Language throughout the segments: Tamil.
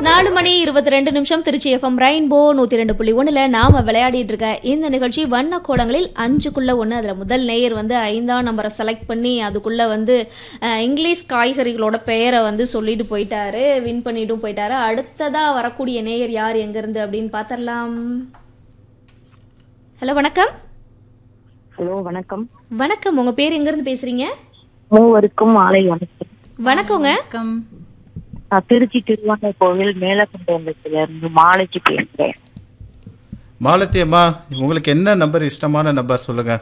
நாலு மணி இருபத்தி ரெண்டு நிமிஷம் திருச்சி எஃப்எம் ரெயின்போ நூத்தி ரெண்டு புள்ளி ஒண்ணுல நாம விளையாடிட்டு இருக்க இந்த நிகழ்ச்சி வண்ண கோலங்களில் அஞ்சுக்குள்ள ஒண்ணு அதுல முதல் நேயர் வந்து ஐந்தாம் நம்பரை செலக்ட் பண்ணி அதுக்குள்ள வந்து அஹ், இங்கிலீஷ் காய்கறிகளோட பெயரை வந்து சொல்லிட்டு போயிட்டாரு வின் பண்ணிட்டும் போயிட்டாரு அடுத்ததா வரக்கூடிய நேயர் யார் எங்க இருந்து அப்படின்னு பார்த்தரலாம் ஹலோ வணக்கம் ஹலோ வணக்கம் வணக்கம் உங்க பேர் எங்க இருந்து பேசுறீங்க மூவருக்கும் மாலை வணக்கம் வணக்கங்க வணக்கம் நான் திருச்சி திருவாங்க கோவில் மேலக்கண்டத்துல இருந்து மாலைக்கு பேசுறேன் மாலத்தி அம்மா உங்களுக்கு என்ன நம்பர் இஷ்டமான நம்பர் சொல்லுங்க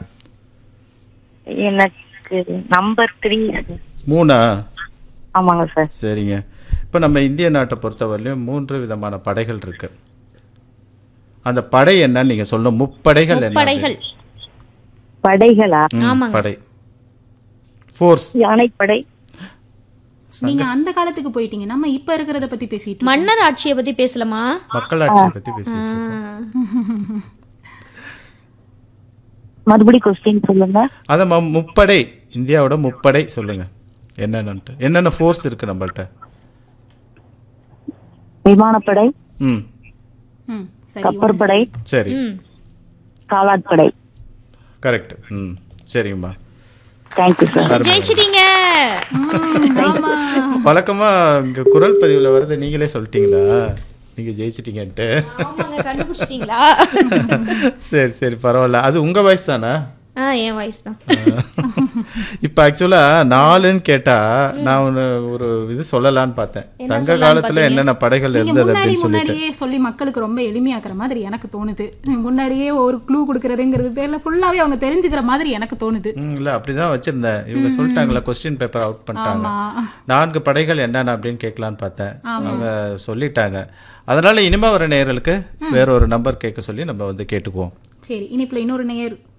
எனக்கு நம்பர் த்ரீ மூணா ஆமாங்க சார் சரிங்க இப்போ நம்ம இந்திய நாட்டை பொறுத்தவரையிலும் மூன்று விதமான படைகள் இருக்கு அந்த படை என்னன்னு நீங்க சொல்லணும் முப்படைகள் என்ன படைகள் படைகளா ம், படை ஃபோர்ஸ் யானைப்படை நீங்க அந்த காலத்துக்கு போயிட்டீங்க நம்ம இப்ப இருக்கிறத பத்தி பேசிட்டு இருக்கோம். மன்னர் ஆட்சியை பத்தி பேசலாமா மக்களாட்சியை பத்தி பேசிட்டு இருக்கோம் மறுபடி கொஸ்டின் சொல்லுங்க அத ம- முப்படை இந்தியாவோட முப்படை சொல்லுங்க என்னென்னட்டு என்னென்ன ஃபோர்ஸ் இருக்கு நம்மள்ட்ட விமானப்படை ம் ம், சரி கப்பற்படை சரி ம் காலாட்படை கரெக்ட் ம் சரிங்கம்மா தேங்க்யூ சார் ஜெயிச்சிட்டீங்க ம், ஆமா வழக்கமா இங்க குரல் பதிவுல வரது நீங்களே சொல்லிட்டீங்களா நீங்க ஜெயிச்சிட்டீங்கன்ட்டு ஆமாங்க கண்டுபிடிச்சிட்டீங்களா சரி சரி பரவாயில்ல அது உங்க வயசு தானே ஆ என் வயசு தான் இப்ப ஆக்சுவலா நாலுன்னு கேட்டா நான் ஒன்னு ஒரு இது சொல்லலாம்னு பார்த்தேன் சங்க காலத்துல என்னென்ன படைகள் நீங்க இருந்தது முன்னாடி அப்படின்னு சொல்லிட்டு முன்னாடியே சொல்லி மக்களுக்கு ரொம்ப எளிமையாக்குற மாதிரி எனக்கு தோணுது முன்னாடியே ஒரு க்ளூ கொடுக்கறதுங்கிறது பேர்ல ஃபுல்லாவே அவங்க தெரிஞ்சுக்கிற மாதிரி எனக்கு தோணுது ம், இல்ல அப்படிதான் வச்சிருந்தேன் இவங்க சொல்லிட்டாங்களா கொஸ்டின் பேப்பர் அவுட் பண்ணிட்டாங்க ஆமா நான்கு படைகள் என்னென்ன அப்படின்னு கேட்கலான்னு பார்த்தேன் அவங்க சொல்லிட்டாங்க அதனால இனிமே வர நேயர்களுக்கு வேற ஒரு நம்பர் கேட்க சொல்லி நம்ம வந்து கேட்டுக்குவோம் சரி இனிப்புல இன்னொரு நேயர்